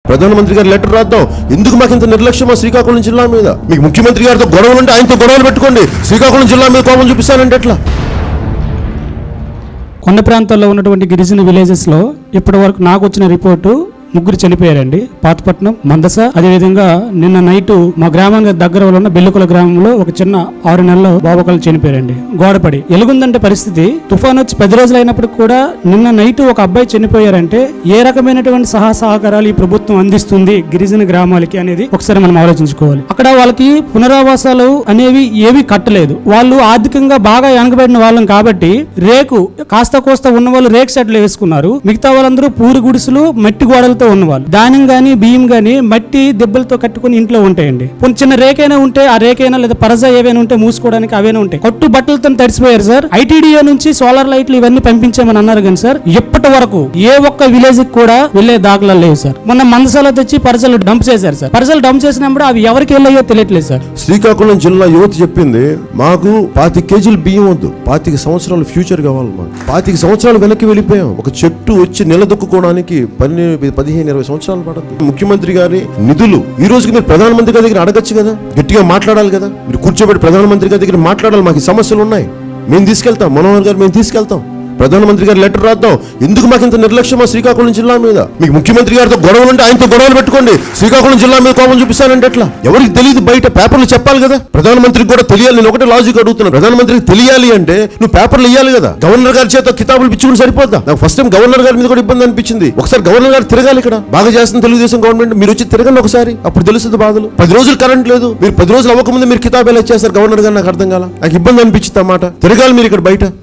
ప్రధానమంత్రి గారు లెటర్ రాద్దాం ఎందుకు మాకు ఇంత నిర్లక్ష్యమా శ్రీకాకుళం జిల్లా మీద మీకు ముఖ్యమంత్రి గారితో గొడవలు ఉంటే ఆయనతో గొడవలు పెట్టుకోండి శ్రీకాకుళం జిల్లా మీద కోపం చూపిస్తానంటే ఎట్లా కొండ ప్రాంతాల్లో ఉన్నటువంటి గిరిజన విలేజెస్ లో ఇప్పటి వరకు నాకు వచ్చిన రిపోర్టు ముగ్గురు చనిపోయారండి పాతపట్నం మందస అదేవిధంగా నిన్న నైట్ మా గ్రామానికి దగ్గర ఉన్న బెల్లుకుల గ్రామంలో ఒక చిన్న ఆరు నెలల బాబకలు చనిపోయారండి గోడపడి ఎలుగుందంటే పరిస్థితి తుఫాన్ వచ్చి పది రోజులు అయినప్పటికి కూడా నిన్న నైట్ ఒక అబ్బాయి చనిపోయారంటే ఏ రకమైనటువంటి సహా సహకారాలు ఈ ప్రభుత్వం అందిస్తుంది గిరిజన గ్రామాలకి అనేది ఒకసారి మనం ఆలోచించుకోవాలి అక్కడ వాళ్ళకి పునరావాసాలు అనేవి ఏవి కట్టలేదు వాళ్ళు ఆర్థికంగా బాగా వెనకబడిన వాళ్ళం కాబట్టి రేకు కాస్త కోస్త ఉన్న వాళ్ళు రేక్ షెడ్లు వేసుకున్నారు మిగతా వాళ్ళందరూ పూరి గుడిసెలు మట్టి గోడలతో ఉన్నవాళ్ళు ధాన్యం గాని బియ్యం గాని మట్టి దెబ్బలతో కట్టుకుని ఇంట్లో ఉంటాయండి కొంచెం చిన్న రేకైనా ఉంటే ఆ రేకైనా లేదా పరజ ఏవైనా ఉంటే మూసుకోవడానికి అవైనా ఉంటాయి కట్టు బట్టలతో తడిసిపోయారు సార్ ఐటీడీఏ నుంచి సోలార్ లైట్లు ఇవన్నీ పంపించామని అన్నారు కానీ సార్ ఇప్పటి వరకు ఏ ఒక్క విలేజ్ కి కూడా వెళ్లే దాఖలాలు లేవు సార్ మొన్న మందసాల తెచ్చి పరసలు డంప్ చేశారు సార్ పరసలు డంప్ చేసినప్పుడు అవి ఎవరికి వెళ్ళాయో తెలియట్లేదు సార్ శ్రీకాకుళం జిల్లా యువత చెప్పింది మాకు పాతి కేజీలు బియ్యం వద్దు పాతిక సంవత్సరాల ఫ్యూచర్ కావాలి మాకు పాతిక సంవత్సరాలు వెనక్కి వెళ్ళిపోయాం ఒక చెట్టు వచ్చి నిలదొక్కుకోవడానికి పని పదిహేను ఇరవై సంవత్సరాలు పడద్దు ముఖ్యమంత్రి గారి నిధులు ఈ రోజుకి మీరు ప్రధానమంత్రి గారి దగ్గర అడగచ్చు కదా గట్టిగా మాట్లాడాలి కదా మీరు కూర్చోబెట్టి ప్రధానమంత్రి గారి దగ్గర మాట్లాడాలి మాకు ఈ సమస్యలు ఉన్నాయి మేము తీసుకెళ్తాం మనోహర్ గారు మేము తీసుకెళ్తాం ప్రధానమంత్రి గారు లెటర్ రాద్దాం ఎందుకు మాకు ఇంత నిర్లక్ష్యమా శ్రీకాకుళం జిల్లా మీద మీకు ముఖ్యమంత్రి గారితో గొడవలు ఉంటే ఆయనతో గొడవలు పెట్టుకోండి శ్రీకాకుళం జిల్లా మీద కోపం చూపిస్తానంటే ఎట్లా ఎవరికి తెలియదు బయట పేపర్లు చెప్పాలి కదా ప్రధానమంత్రికి కూడా తెలియాలి నేను ఒకటే లాజిక్ అడుగుతున్నాను ప్రధానమంత్రికి తెలియాలి అంటే నువ్వు పేపర్లు ఇవ్వాలి కదా గవర్నర్ గారి చేత కితాబులు పిచ్చుకుని సరిపోద్దా నాకు ఫస్ట్ టైం గవర్నర్ గారి మీద కూడా ఇబ్బంది అనిపించింది ఒకసారి గవర్నర్ గారు తిరగాలి ఇక్కడ బాగా చేస్తుంది తెలుగుదేశం గవర్నమెంట్ మీరు వచ్చి తిరగండి ఒకసారి అప్పుడు తెలుస్తుంది బాధలు పది రోజులు కరెంట్ లేదు మీరు పది రోజులు అవ్వకముందు మీరు కితాబ్ ఎలా ఇచ్చేస్తారు గవర్నర్ గారు నాకు అర్థం కాల నాకు ఇబ్బంది అనిపించింది అన్నమాట తిరగాలి మీరు ఇక్కడ బయట